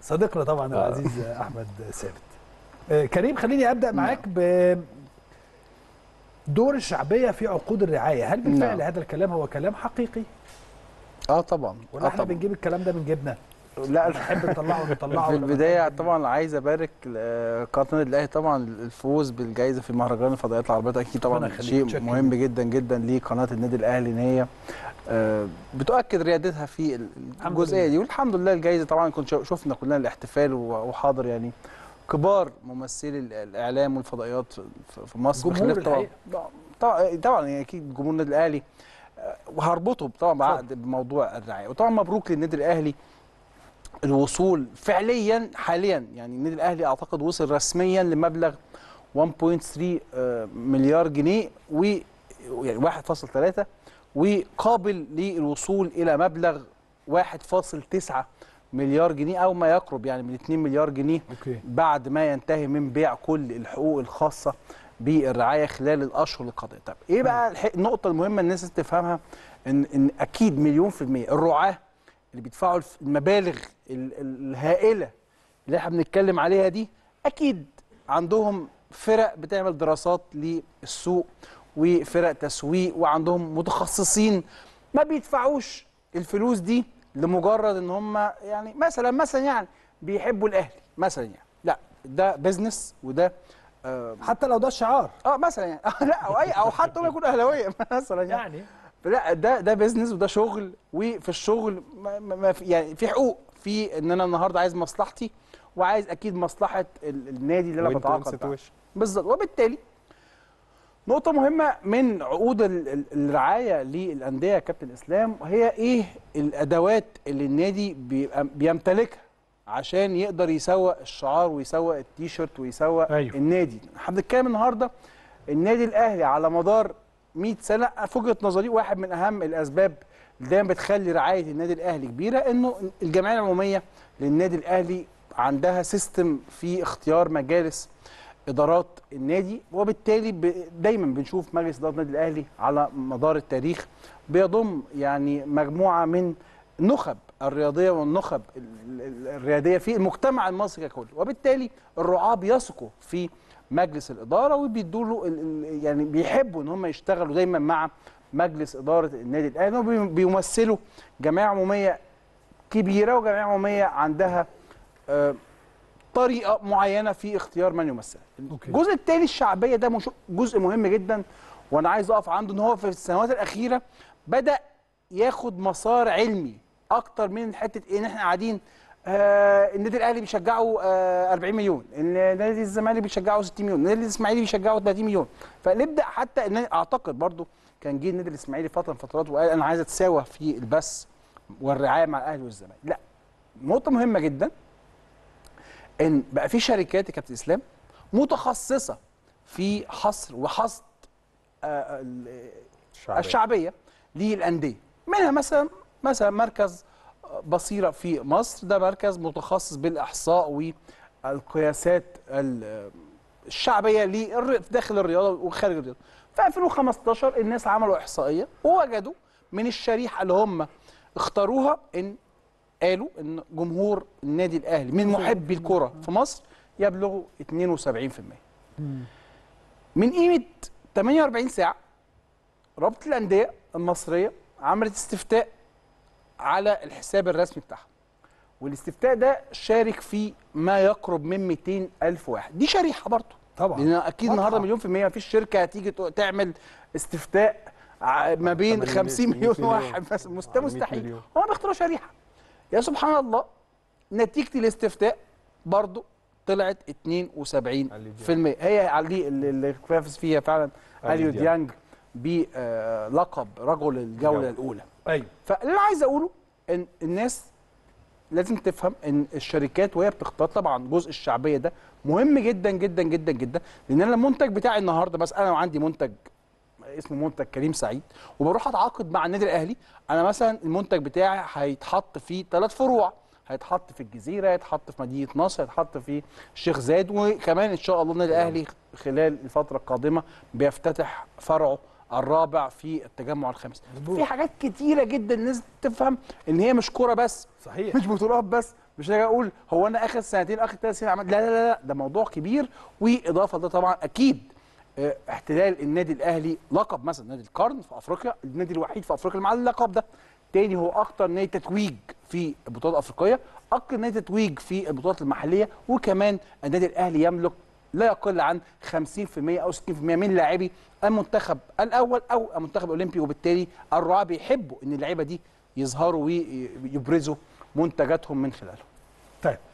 صديقنا طبعا العزيز احمد ثابت آه، كريم خليني ابدا معاك ب دور الشعبيه في عقود الرعايه هل بالفعل نعم. هذا الكلام هو كلام حقيقي اه طبعا ولا آه احنا طبعا. بنجيب الكلام ده من جيبنا لا نحب نطلعه نطلعه في ولا ما البدايه نحبش؟ طبعا عايز ابارك لقناه النادي الاهلي طبعا الفوز بالجائزه في مهرجان الفضائيات العربيه ده اكيد ربنا طبعا يخليك، شيء متشكر مهم جدا جدا لقناه النادي الاهلي ان هي آه، بتؤكد ريادتها في ال- الحمد الجزئيه لله. دي والحمد لله الجائزه طبعا كنت شو- شفنا كلنا الاحتفال و- وحاضر يعني كبار ممثلي ال- الاعلام والفضائيات في- في مصر جمهور بخلاف طبعا الحقيقة. طبعا طبعا يعني اكيد جمهور النادي الاهلي آه، وهربطه طبعا بعقد بموضوع الرعايه وطبعا مبروك للنادي الاهلي الوصول فعليا حاليا يعني النادي الاهلي اعتقد وصل رسميا لمبلغ 1.3 آه، مليار جنيه و يعني 1.3 وقابل للوصول الى مبلغ 1.9 مليار جنيه او ما يقرب يعني من 2 مليار جنيه اوكي بعد ما ينتهي من بيع كل الحقوق الخاصه بالرعايه خلال الاشهر القادمه. طب ايه بقى الح- النقطه المهمه الناس لازم تفهمها ان ان اكيد مليون في الميه الرعاه اللي بيدفعوا الف- المبالغ ال- ال- الهائله اللي احنا بنتكلم عليها دي اكيد عندهم فرق بتعمل دراسات للسوق وفرق تسويق وعندهم متخصصين ما بيدفعوش الفلوس دي لمجرد ان هم يعني مثلا مثلا يعني بيحبوا الاهلي مثلا يعني لا ده بيزنس وده آه, حتى لو ده الشعار اه مثلا يعني آه لا او اي او حتى هم يكونوا اهلاويه مثلا يعني يعني لا ده ده بيزنس وده شغل وفي الشغل ما ما ما في يعني في حقوق في ان انا النهارده عايز مصلحتي وعايز اكيد مصلحه ال- النادي اللي انا وانتوا بتعاقد نسيتوا معاه وش بالظبط وبالتالي نقطة مهمة من عقود ال- ال- الرعاية للأندية يا كابتن إسلام هي إيه الأدوات اللي النادي بيبقى بيمتلكها عشان يقدر يسوق الشعار ويسوق التيشيرت ويسوق أيوه. النادي احنا بنتكلم النهارده النادي الأهلي على مدار 100 سنة في وجهة نظري واحد من أهم الأسباب اللي دايما بتخلي رعاية النادي الأهلي كبيرة إنه الجمعية العمومية للنادي الأهلي عندها سيستم في اختيار مجالس ادارات النادي وبالتالي ب... دايما بنشوف مجلس اداره النادي الاهلي على مدار التاريخ بيضم يعني مجموعه من نخب الرياضيه والنخب ال- ال- الرياديه في المجتمع المصري ككل وبالتالي الرعاه بيثقوا في مجلس الاداره وبيدوا له ال- ال- يعني بيحبوا ان هم يشتغلوا دايما مع مجلس اداره النادي الاهلي وبيمثلوا جمعيه عموميه كبيره وجمعيه عموميه عندها آه، طريقه معينه في اختيار من يمثلها أوكي. الجزء التالي الشعبيه ده مش- جزء مهم جدا وانا عايز اقف عنده ان هو في السنوات الاخيره بدا ياخد مسار علمي اكتر من حته ايه ان احنا قاعدين آه النادي الاهلي بيشجعه آه 40 مليون النادي الزمالك بيشجعه 60 مليون النادي الاسماعيلي بيشجعه 30 مليون فنبدا حتى ان اعتقد برضو كان جه النادي الاسماعيلي فتره من فترات وقال انا عايز اتساوى في البث والرعايه مع الاهلي والزمالك لا نقطه مهمه جدا ان بقى في شركات يا كابتن اسلام متخصصه في حصر وحصد آه، ال- الشعبية. الشعبيه للانديه منها مثلا مثلا مركز بصيره في مصر ده مركز متخصص بالاحصاء والقياسات ال- الشعبيه للر- داخل الرياضه وخارج الرياضه في 2015 الناس عملوا احصائيه ووجدوا من الشريحه اللي هم اختاروها ان قالوا ان جمهور النادي الاهلي من محبي الكره في مصر يبلغ 72% من قيمه 48 ساعه رابطه الانديه المصريه عملت استفتاء على الحساب الرسمي بتاعها والاستفتاء ده شارك فيه ما يقرب من 200 الف واحد دي شريحه برضه طبعا لان اكيد واضحة. النهارده مليون في الميه مفيش شركه هتيجي تق- تعمل استفتاء ع- ما بين 80 50 100 مليون مليون. واحد بس مست- على 100 مستحيل مليون. هو بيختاروا شريحه يا سبحان الله نتيجه الاستفتاء برضو طلعت 72% هي علي اللي اللي فاز فيها فعلا أليو اليو ديانج. ديانج بلقب رجل الجوله الجولة. الاولى ايوه فاللي انا عايز اقوله ان الناس لازم تفهم ان الشركات وهي بتختار طبعا جزء الشعبيه ده مهم جدا جدا جدا جدا لان انا المنتج بتاعي النهارده بس انا عندي منتج اسمه منتج كريم سعيد وبروح اتعاقد مع النادي الاهلي انا مثلا المنتج بتاعي هيتحط فيه ثلاث فروع هيتحط في الجزيره هيتحط في مدينه نصر هيتحط في الشيخ زايد وكمان ان شاء الله النادي الاهلي خلال الفتره القادمه بيفتتح فرعه الرابع في التجمع الخامس مظبوط. في حاجات كتيره جدا الناس تفهم ان هي مش كوره بس صحيح مش بطولات بس مش هاجي اقول هو انا اخر سنتين اخر ثلاث سنين عملت لا لا لا لا، ده موضوع كبير واضافه ده طبعا اكيد آه، احتلال النادي الاهلي لقب مثلا نادي القرن في افريقيا النادي الوحيد في افريقيا اللي معاه اللقب ده تاني هو اكتر نادي تتويج في البطولات الافريقيه اكتر نادي تتويج في البطولات المحليه وكمان النادي الاهلي يملك لا يقل عن 50% او 60% من لاعبي المنتخب الاول او المنتخب الاولمبي وبالتالي الرعاة بيحبوا ان اللعيبه دي يظهروا ويبرزوا منتجاتهم من خلاله طيب